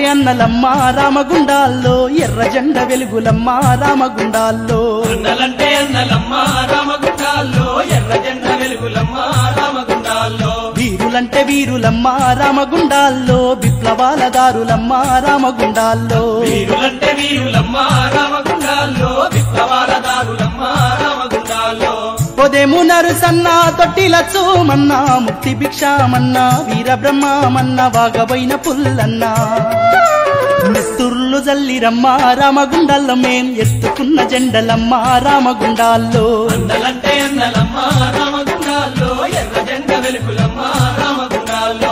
అన్నలమ్మ రామగుండాల్లో ఎర్ర జెండ వెలుగులమ్మ రామగుండాల్లో అన్నలంటే అన్నలమ్మ రామగుండాల్లో ఎర్ర జెండ వెలుగులమ్మ రామగుండాల్లో వీరులంటే వీరులమ్మ రామగుండాల్లో విప్లవాల దారులమ్మ రామగుండాల్లో వీరులంటే వీరులమ్మ రామగుండాల్లో విప్లవాల దారులమ్మ రామగుండాల్లో పొదెము నరుసన్న తొట్టిలచ్చోమన్న ముక్తి భిక్షామన్న వీర బ్రహ్మమన్న వాగబోయిన పుల్లన్న నెత్తుర్లు జల్లిరమ్మ రామగుండాల్లో మేం ఎత్తుకున్న జెండలమ్మ రామగుండాల్లో అన్నలంటే అన్నలమ్మ రామగుండాల్లో ఎర్ర జెండ వెలుగులమ్మ రామగుండాల్లో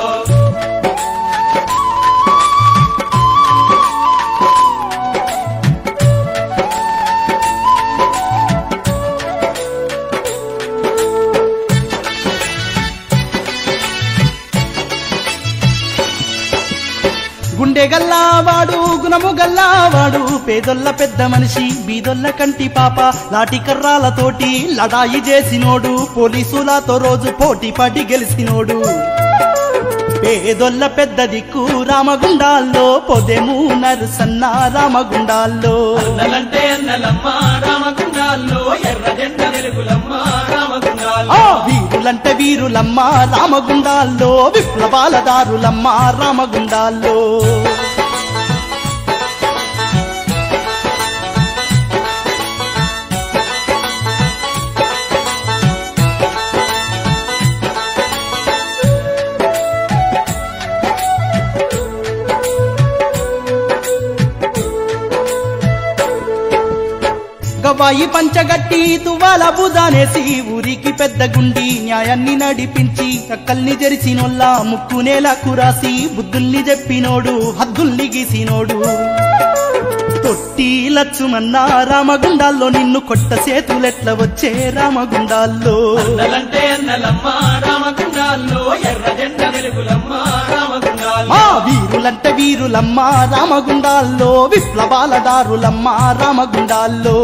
గుండె గల్లావాడు గుణము గల్లావాడు పేదొల్ల పెద్ద మనిషి బీదొల్ల కంటి పాప లాటి కర్రాలతోటి లడాయి చేసినోడు పోలీసులతో రోజు పోటీ పడి గెలిచినోడు పేదొల్ల పెద్ద దిక్కు రామగుండాల్లో పొదెము నరుసన్న రామగుండాల్లో అన్నలంటే అన్నలమ్మ రామగుండాల్లో ఎర్ర జెండ వెలుగులమ్మ రామగుండాల్లో ఆ వీరులంటే వీరులమ్మ రామగుండాల్లో విప్లవాల దారులమ్మ రామగుండాల్లో గవాయి పంచగట్టి తువ్వాల బుధానేసి ఊరికి పెద్ద గుండి న్యాయాన్ని నడిపించి కక్కల్ని జరిసినోళ్ళ ముక్కునేల కురాసి బుద్ధుల్ని చెప్పినోడు హద్దుల్ని గీసినోడు తొట్టి లచ్చుమన్న రామగుండాల్లో నిన్ను కొట్ట సేతులెట్ల వచ్చే రామగుండాల్లో అన్నలంటే అన్నలమ్మ రామగుండాల్లో ఎర్ర జెండ వెలుగులమ్మ రామగుండాల్లో మా వీరులంటే వీరులమ్మ రామగుండాల్లో విప్లవాల దారులమ్మ రామగుండాల్లో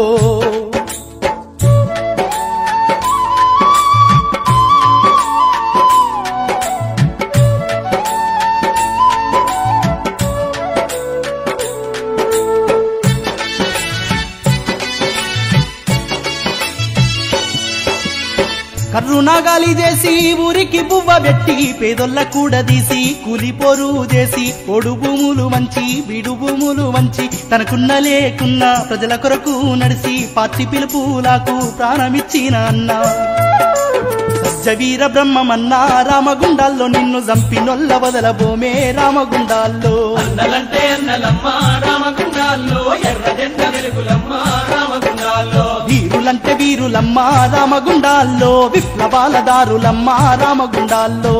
కర్రునాగాలి చేసి ఊరికి బువ్వ పెట్టి పేదొల్ల కూడా తీసి కూలిపోరు చేసి పొడు భూములు మంచి బిడు భూములు మంచి తనకున్న లేకున్న ప్రజల కొరకు నడిసి పార్టీ పిలుపులకు ప్రాణమిచ్చిన అన్న సజ్జవీర బ్రహ్మమన్న రామగుండాల్లో నిన్ను జంపినొల్ల వదలబోమే రామగుండాల్లో అన్నలంటే అన్నలమ్మ రామగుండాల్లో ఎర్ర జెండ వెలుగులమ్మ రామగుండాల్లో వీరులంటే వీరులమ్మ రామగుండాల్లో విప్లవాల దారులమ్మ రామగుండాల్లో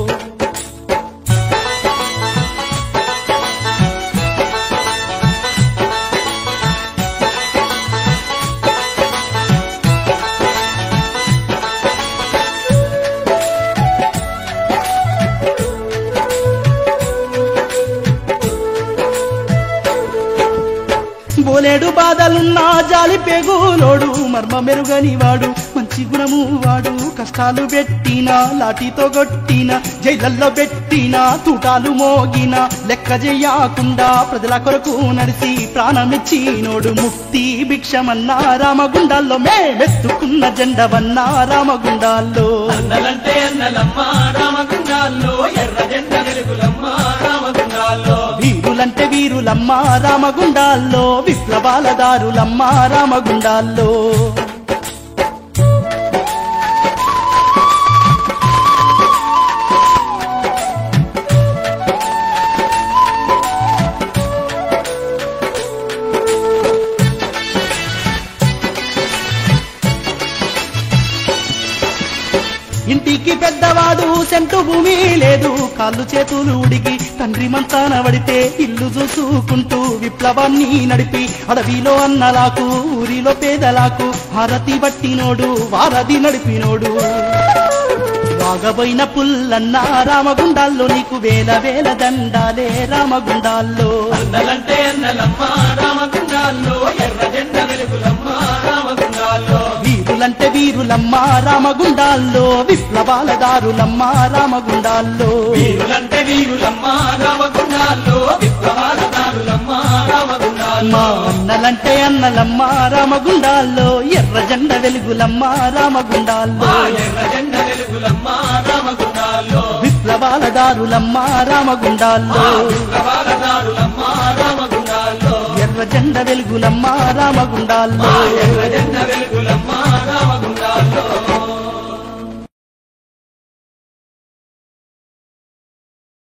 బోలేడు బాధలున్నా జాలి పేగులోడు మర్మ మెరుగని వాడు మంచి గుణము వాడు కష్టాలు పెట్టిన లాఠీతో కొట్టిన జైలల్లో పెట్టిన తూటాలు మోగిన లెక్క చెయ్యకుండా ప్రజల కొరకు నడిసి ప్రాణమిచ్చినోడు ముక్తి భిక్షమన్న రామగుండాల్లో మేమెత్తుకున్న జెండవన్న రామగుండాల్లో అన్నలంటే అన్నలమ్మ రామగుండాల్లో ఎర్ర జెండ వెలుగులమ్మ రామగుండాల్లో వీరులంటే వీరులమ్మ రామగుండాల్లో విప్లవాల దారులమ్మ రామగుండాల్లో ఇంటికి పెద్దవాడు సెంటు భూమి లేదు కాళ్ళు చేతులు ఉడికి తండ్రి మంచాన పడితే ఇల్లు చూసుకుంటూ విప్లవాన్ని నడిపి అడవిలో అన్నలాకు ఊరిలో పేదలాకు హారతి బట్టినోడు వారధి నడిపినోడు వాగబోయిన పుల్లన్న రామగుండాల్లో నీకు వేల వేల దండాలే రామగుండాల్లో అన్నలంటే అన్నలమ్మ రామగుండాల్లో ఎర్ర జెండ వెలుగులమ్మ రామగుండాల్లో వీరు వీరులంటే వీరులమ్మ రామగుండాల్లో విప్లవాలదారులమ్మ రామగుండాల్లో వీరులంటే వీరులమ్మ రామగుండాల్లో విప్లవాలదారులమ్మ రామగుండాల్లో మా అన్నలంటే అన్నలమ్మ రామగుండాల్లో ఎర్ర జెండ వెలుగులమ్మ రామగుండాల్లో మా ఎర్ర జెండ వెలుగులమ్మ రామగుండాల్లో విప్లవాలదారులమ్మ రామగుండాల్లో మా విప్లవాలదారులమ్మ రామగుండాల్లో ఎర్ర జెండ వెలుగులమ్మ రామగుండాల్లో మా ఎర్ర